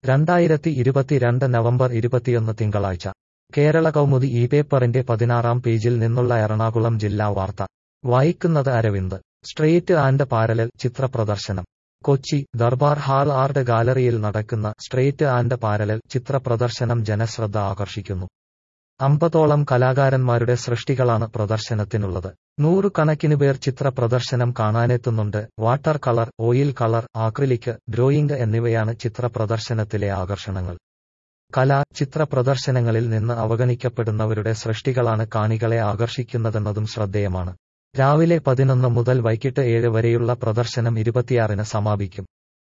രണ്ടായിരത്തി ഇരുപത്തിരണ്ട് നവംബർ ഇരുപത്തിയൊന്ന് തിങ്കളാഴ്ച കേരള കൗമുദി ഈ പേപ്പറിന്റെ പതിനാറാം പേജിൽ നിന്നുള്ള എറണാകുളം ജില്ലാ വാർത്ത വായിക്കുന്നത് അരവിന്ദ് സ്ട്രെയിറ്റ് ആൻഡ് പാരലൽ ചിത്ര പ്രദർശനം കൊച്ചി ദർബാർ ഹാൾ ആർട്ട് ഗാലറിയിൽ നടക്കുന്ന സ്ട്രെയിറ്റ് ആൻഡ് പാരലൽ ചിത്ര പ്രദർശനം ജനശ്രദ്ധ ആകർഷിക്കുന്നു അമ്പതോളം കലാകാരന്മാരുടെ സൃഷ്ടികളാണ് പ്രദർശനത്തിനുള്ളത് നൂറുകണക്കിന് പേർ ചിത്ര പ്രദർശനം കാണാനെത്തുന്നുണ്ട് water colour oil colour acrylic drawing എന്നിവയാണ് ചിത്ര പ്രദർശനത്തിലെ ആകർഷണങ്ങൾ കല ചിത്ര പ്രദർശനങ്ങളിൽ നിന്ന് അവഗണിക്കപ്പെടുന്നവരുടെ സൃഷ്ടികളാണ് കാണികളെ ആകർഷിക്കുന്നതെന്നതും ശ്രദ്ധേയമാണ് രാവിലെ പതിനൊന്ന് മുതൽ വൈകിട്ട് ഏഴ് വരെയുള്ള പ്രദർശനം ഇരുപത്തിയാറിന് സമാപിക്കും